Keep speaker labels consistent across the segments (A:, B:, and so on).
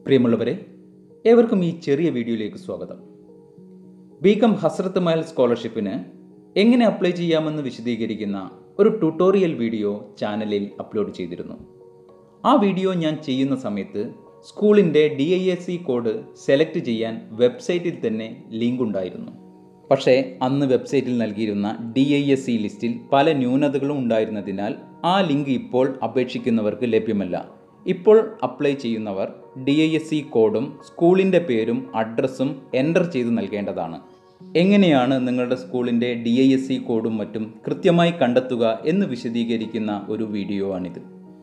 A: പ്രിയമുള്ളവരെ ഏവർക്കും ഈ ചെറിയ വീഡിയോയിലേക്ക് സ്വാഗതം ബികം ഹസ്രത്ത് മഹൽ സ്കോളർഷിപ്പിന് എങ്ങനെ അപ്ലൈ ചെയ്യാമെന്ന് വിശദീകരിക്കുന്ന ഒരു ട്യൂട്ടോറിയൽ വീഡിയോ ചാനലിൽ അപ്ലോഡ് ചെയ്തിരുന്നു ആ വീഡിയോ ഞാൻ ചെയ്യുന്ന സമയത്ത് സ്കൂളിൻ്റെ D I S C code select ചെയ്യാൻ വെബ്സൈറ്റിൽ തന്നെ ലിങ്ക് ഉണ്ടായിരുന്നു പക്ഷേ അന്ന് വെബ്സൈറ്റിൽ നൽകിയിരുന്ന ഡി ഐ എസ് സി ലിസ്റ്റിൽ പല ന്യൂനതകളും ഉണ്ടായിരുന്നതിനാൽ ആ ലിങ്ക് ഇപ്പോൾ അപേക്ഷിക്കുന്നവർക്ക് ലഭ്യമല്ല ഇപ്പോൾ അപ്ലൈ ചെയ്യുന്നവർ ഡി ഐ എസ് സി കോഡും സ്കൂളിൻ്റെ പേരും അഡ്രസ്സും എൻ്റർ ചെയ്ത് നൽകേണ്ടതാണ് എങ്ങനെയാണ് നിങ്ങളുടെ സ്കൂളിൻ്റെ ഡി ഐ എസ് സി കോഡും മറ്റും കൃത്യമായി കണ്ടെത്തുക എന്ന് വിശദീകരിക്കുന്ന ഒരു വീഡിയോ ആണിത്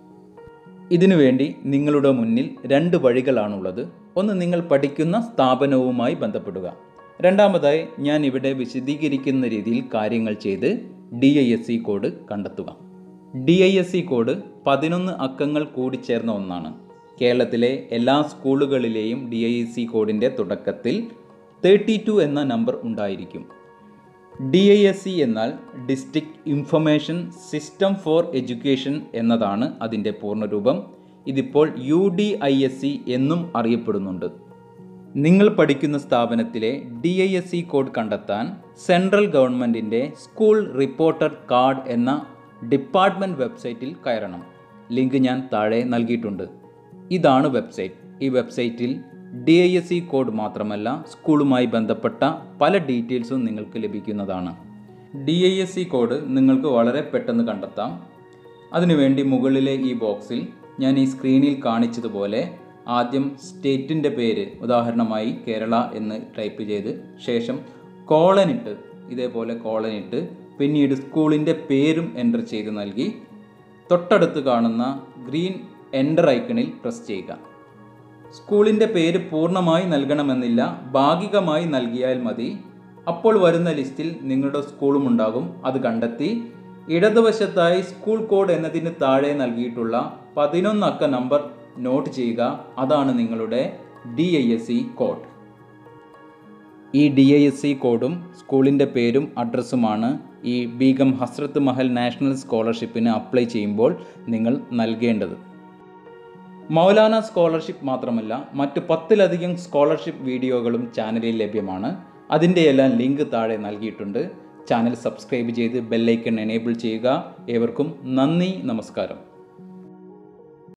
A: ഇതിനുവേണ്ടി നിങ്ങളുടെ മുന്നിൽ രണ്ട് വഴികളാണുള്ളത് ഒന്ന് നിങ്ങൾ പഠിക്കുന്ന സ്ഥാപനവുമായി ബന്ധപ്പെടുക രണ്ടാമതായി ഞാൻ ഇവിടെ വിശദീകരിക്കുന്ന രീതിയിൽ കാര്യങ്ങൾ ചെയ്ത് D I S C code കണ്ടെത്തുക D I S C code പതിനൊന്ന് അക്കങ്ങൾ കൂടിച്ചേർന്ന ഒന്നാണ് കേരളത്തിലെ എല്ലാ സ്കൂളുകളിലെയും ഡി ഐ എസ് സി കോഡിൻ്റെ തുടക്കത്തിൽ തേർട്ടി ടു എന്ന നമ്പർ ഉണ്ടായിരിക്കും ഡി ഐ എസ് സി എന്നാൽ district information system for education എന്നതാണ് അതിൻ്റെ പൂർണ്ണരൂപം ഇതിപ്പോൾ U D I S C എന്നും അറിയപ്പെടുന്നുണ്ട് നിങ്ങൾ പഠിക്കുന്ന സ്ഥാപനത്തിലെ D I S C code കണ്ടെത്താൻ സെൻട്രൽ ഗവൺമെൻറ്റിൻ്റെ സ്കൂൾ റിപ്പോർട്ടർ കാർഡ് എന്ന ഡിപ്പാർട്ട്മെൻറ്റ് വെബ്സൈറ്റിൽ കയറണം ലിങ്ക് ഞാൻ താഴെ നൽകിയിട്ടുണ്ട് ഇതാണ് വെബ്സൈറ്റ് ഈ വെബ്സൈറ്റിൽ D I S C code മാത്രമല്ല സ്കൂളുമായി ബന്ധപ്പെട്ട പല ഡീറ്റെയിൽസും നിങ്ങൾക്ക് ലഭിക്കുന്നതാണ് D I S C code നിങ്ങൾക്ക് വളരെ പെട്ടെന്ന് കണ്ടെത്താം അതിനുവേണ്ടി മുകളിലെ ഈ ബോക്സിൽ ഞാൻ ഈ സ്ക്രീനിൽ കാണിച്ചതുപോലെ ആദ്യം സ്റ്റേറ്റിൻ്റെ പേര് ഉദാഹരണമായി കേരള എന്ന് ടൈപ്പ് ചെയ്ത് ശേഷം കോളനിട്ട് ഇതേപോലെ കോളനിട്ട് പിന്നീട് സ്കൂളിൻ്റെ പേരും എൻ്റർ ചെയ്ത് നൽകി തൊട്ടടുത്ത് കാണുന്ന ഗ്രീൻ എൻ്റർ ഐക്കണിൽ പ്രസ് ചെയ്യുക സ്കൂളിൻ്റെ പേര് പൂർണ്ണമായി നൽകണമെന്നില്ല ഭാഗികമായി നൽകിയാൽ മതി അപ്പോൾ വരുന്ന ലിസ്റ്റിൽ നിങ്ങളുടെ സ്കൂളും ഉണ്ടാകും അത് കണ്ടെത്തി ഇടതുവശത്തായി സ്കൂൾ കോഡ് എന്നതിന് താഴെ നൽകിയിട്ടുള്ള പതിനൊന്ന് അക്ക നമ്പർ നോട്ട് ചെയ്യുക അതാണ് നിങ്ങളുടെ D I S C code ഈ ഡി ഐ എസ് സി കോഡും സ്കൂളിൻ്റെ പേരും അഡ്രസ്സുമാണ് ഈ ബീഗം ഹസ്രത്ത് മഹൽ നാഷണൽ സ്കോളർഷിപ്പിന് അപ്ലൈ ചെയ്യുമ്പോൾ നിങ്ങൾ നൽകേണ്ടത് മൗലാന സ്കോളർഷിപ്പ് മാത്രമല്ല മറ്റ് പത്തിലധികം സ്കോളർഷിപ്പ് വീഡിയോകളും ചാനലിൽ ലഭ്യമാണ് അതിൻ്റെ എല്ലാം ലിങ്ക് താഴെ നൽകിയിട്ടുണ്ട് ചാനൽ സബ്സ്ക്രൈബ് ചെയ്ത് ബെല്ലൈക്കൺ എനേബിൾ ചെയ്യുക ഏവർക്കും നന്ദി നമസ്കാരം